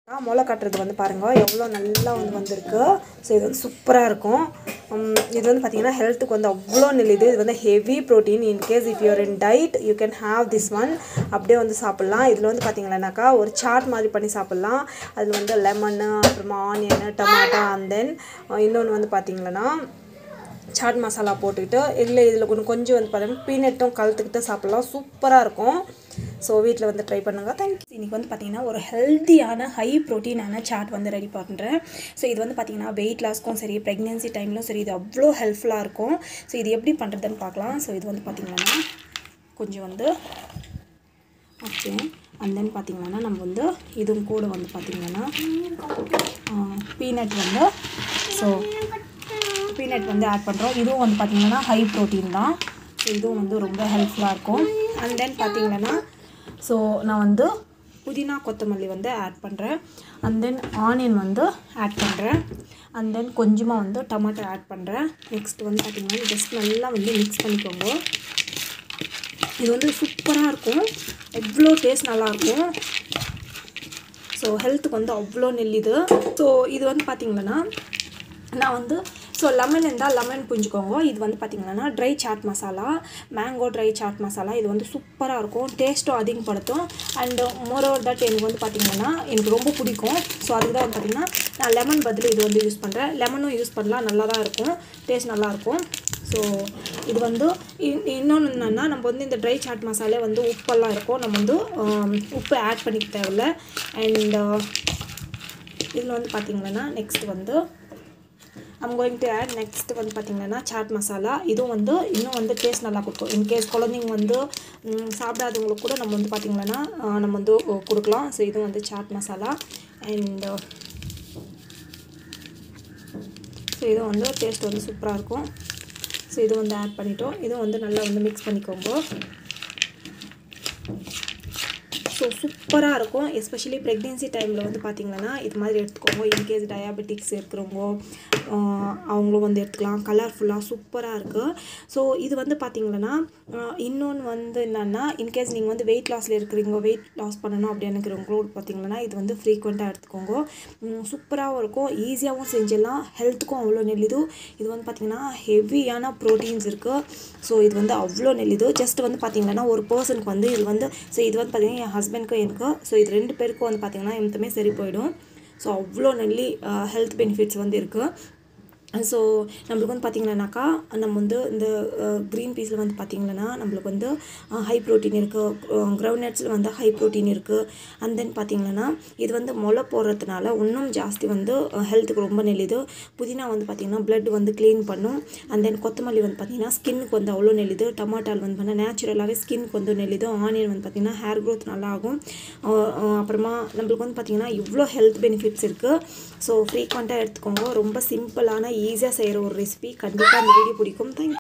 முளை கட்டுறது வந்து பாருங்கள் எவ்வளோ நல்லா வந்து வந்திருக்கு ஸோ இது வந்து சூப்பராக இருக்கும் உம், இது வந்து பார்த்தீங்கன்னா ஹெல்த்துக்கு வந்து அவ்வளோ நல்லது இது வந்து heavy protein in case if your in diet you can have this one அப்படியே வந்து சாப்பிட்லாம் இதில் வந்து பார்த்தீங்கன்னாக்கா ஒரு சாட் மாதிரி பண்ணி சாப்பிட்லாம் அதில் வந்து லெமனு அப்புறமா ஆனியனு டொமேட்டோ அண்ட் தென் இன்னொன்று வந்து பார்த்தீங்கன்னா சாட் மசாலா போட்டுக்கிட்டு இல்லை இதில் கொஞ்சம் கொஞ்சம் வந்து பார்த்தீங்கன்னா பீனட்டும் கலத்துக்கிட்டு சாப்பிட்லாம் சூப்பராக இருக்கும் ஸோ வீட்டில் வந்து ட்ரை பண்ணுங்கள் தேங்க்யூ இன்றைக்கி வந்து பார்த்தீங்கன்னா ஒரு ஹெல்த்தியான ஹை ப்ரோட்டீனான சாட் வந்து ரெடி பண்ணுறேன் ஸோ இது வந்து பார்த்தீங்கன்னா வெயிட் லாஸ்க்கும் சரி ப்ரெக்னென்சி டைம்லும் சரி இது அவ்வளோ ஹெல்ப்ஃபுல்லாக இருக்கும் ஸோ இது எப்படி பண்ணுறதுன்னு பார்க்கலாம் ஸோ இது வந்து பார்த்திங்கன்னா கொஞ்சம் வந்து ஓகே அண்ட் தென் பார்த்திங்கன்னா நம்ம வந்து இதுவும் கூட வந்து பார்த்திங்கன்னா பீனட் வந்து ஸோ பீனட் வந்து ஆட் பண்ணுறோம் இதுவும் வந்து பார்த்திங்கன்னா ஹை ப்ரோட்டீன் தான் ஸோ இதுவும் வந்து ரொம்ப ஹெல்ப்ஃபுல்லாக இருக்கும் அண்ட் தென் பார்த்திங்கன்னா ஸோ நான் வந்து புதினா கொத்தமல்லி வந்து ஆட் பண்ணுறேன் அண்ட் தென் ஆனியன் வந்து ஆட் பண்ணுறேன் அண்ட் தென் கொஞ்சமாக வந்து டொமேட்டோ ஆட் பண்ணுறேன் நெக்ஸ்ட் வந்து பார்த்திங்கன்னா ஜஸ்ட் நல்லா வந்து மிக்ஸ் பண்ணிக்கோங்க இது வந்து சூப்பராக இருக்கும் எவ்வளோ டேஸ்ட் நல்லாயிருக்கும் ஸோ ஹெல்த்துக்கு வந்து அவ்வளோ நெல்லிது ஸோ இது வந்து பார்த்திங்கன்னா நான் வந்து ஸோ லெமன் இருந்தால் லெமன் புரிஞ்சுக்கோங்க இது வந்து பார்த்திங்கன்னா dry chaat masala mango dry chaat masala இது வந்து சூப்பராக இருக்கும் டேஸ்ட்டும் அதிகப்படுத்தும் அண்ட் மோர் ஓவர் தட் எனக்கு வந்து பார்த்திங்கன்னா எனக்கு ரொம்ப பிடிக்கும் ஸோ அதுக்கு தான் வந்து பார்த்திங்கன்னா நான் லெமன் பதில் இது வந்து யூஸ் பண்ணுறேன் லெமனும் யூஸ் பண்ணலாம் நல்லா தான் இருக்கும் டேஸ்ட் நல்லாயிருக்கும் ஸோ இது வந்து இன்- இன்னொன்று என்னென்னா நம்ம வந்து இந்த ட்ரை சாட் மசாலே வந்து உப்பெல்லாம் இருக்கும் நம்ம வந்து ஆம், உப்பு ஆட் பண்ணிக்க தேவையில்ல அண்ட் இதில் வந்து பார்த்திங்கன்னா நெக்ஸ்ட் வந்து I'm going to add next வந்து பார்த்திங்கன்னா சாட் மசாலா இதுவும் வந்து இன்னும் வந்து டேஸ்ட் நல்லா கொடுக்கும் இன்கேஸ் குழந்தைங்க வந்து ம், சாப்பிடாதவங்களுக்கு கூட நம்ம வந்து பார்த்திங்கன்னா ஆ, நம்ம வந்து ஓ, கொடுக்கலாம் ஸோ இதுவும் வந்து சாட் மசாலா அண்ட் ஸோ இதுவும் வந்து டேஸ்ட் வந்து சூப்பராக இருக்கும் ஸோ இது வந்து ஆட் பண்ணிட்டோம் இதுவும் வந்து நல்லா வந்து மிக்ஸ் பண்ணிக்கோங்க ஸோ சூப்பராக இருக்கும் எஸ்பெஷலி ப்ரெக்னென்சி டைமில் வந்து பார்த்திங்கன்னா இது மாதிரி எடுத்துக்கோங்க இன்கேஸ் டயாபெட்டிக்ஸ் இருக்கிறவங்க ஆஹ் அவங்களும் வந்து எடுத்துக்கலாம் கலர்ஃபுல்லாக சூப்பராக இருக்குது ஸோ இது வந்து பார்த்திங்கன்னா இன்னொன்று வந்து என்னென்னா இன்கேஸ் நீங்கள் வந்து வெயிட் லாஸில் இருக்கிறீங்க வெயிட் லாஸ் பண்ணணும் அப்படி நினைக்கிறவங்களோட பார்த்திங்கன்னா இது வந்து ஃப்ரீக்வெண்ட்டாக எடுத்துக்கோங்க சூப்பராகவும் இருக்கும் ஈஸியாகவும் செஞ்சிடலாம் ஹெல்த்துக்கும் அவ்வளோ நெல்லிது இது வந்து பார்த்திங்கன்னா ஹெவியான ப்ரோட்டீன்ஸ் இருக்குது ஸோ இது வந்து அவ்வளோ நெல்லிது ஜஸ்ட் வந்து பார்த்திங்கன்னா ஒரு பர்சனுக்கு வந்து இது வந்து ஸோ இது வந்து பார்த்திங்கன்னா என் ஹஸ்பண்ட்க்கும் எனக்கு ஸோ இது ரெண்டு பேருக்கும் வந்து பார்த்திங்கன்னா எந்தமே சரி போயிடும் ஸோ அவ்வளோ நெல்லி ஹெல்த் பெனிஃபிட்ஸ் வந்து இருக்குது ஸோ நம்மளுக்கு வந்து பார்த்திங்கன்னாக்கா நம்ம வந்து இந்த க்ரீன் பீஸில் வந்து பார்த்திங்கன்னா நம்மளுக்கு வந்து ஹை ப்ரோட்டீன் இருக்குது கிரவுண்ட் நட்ஸில் வந்து ஹை ப்ரோட்டீன் இருக்குது அண்ட் தென் பார்த்திங்கன்னா இது வந்து முளை போடுறதுனால இன்னும் ஜாஸ்தி வந்து ஹெல்த்துக்கு ரொம்ப நெல்லிது புதினா வந்து பார்த்திங்கன்னா blood வந்து க்ளீன் பண்ணும் அண்ட் தென் கொத்தமல்லி வந்து பார்த்திங்கன்னா ஸ்கின்னுக்கு வந்து அவ்வளோ நெல்லிது டொமாட்டால் வந்து பார்த்தீங்கன்னா நேச்சுரலாகவே ஸ்கின்க்கு வந்து நெல்லிது ஆனியன் வந்து பார்த்திங்கன்னா ஹேர் க்ரோத் நல்லா ஆகும் அஹ் அஹ் அப்புறமா நம்மளுக்கு வந்து பார்த்திங்கன்னா இவ்வளோ ஹெல்த் பெனிஃபிட்ஸ் இருக்குது ஸோ ஃப்ரீக்வெண்ட்டாக எடுத்துக்கோங்க ரொம்ப சிம்பிளான ஈஸியாக செய்கிற ஒரு ரெசிபி கண்டிப்பாக இந்த வீடியோ பிடிக்கும் தேங்க்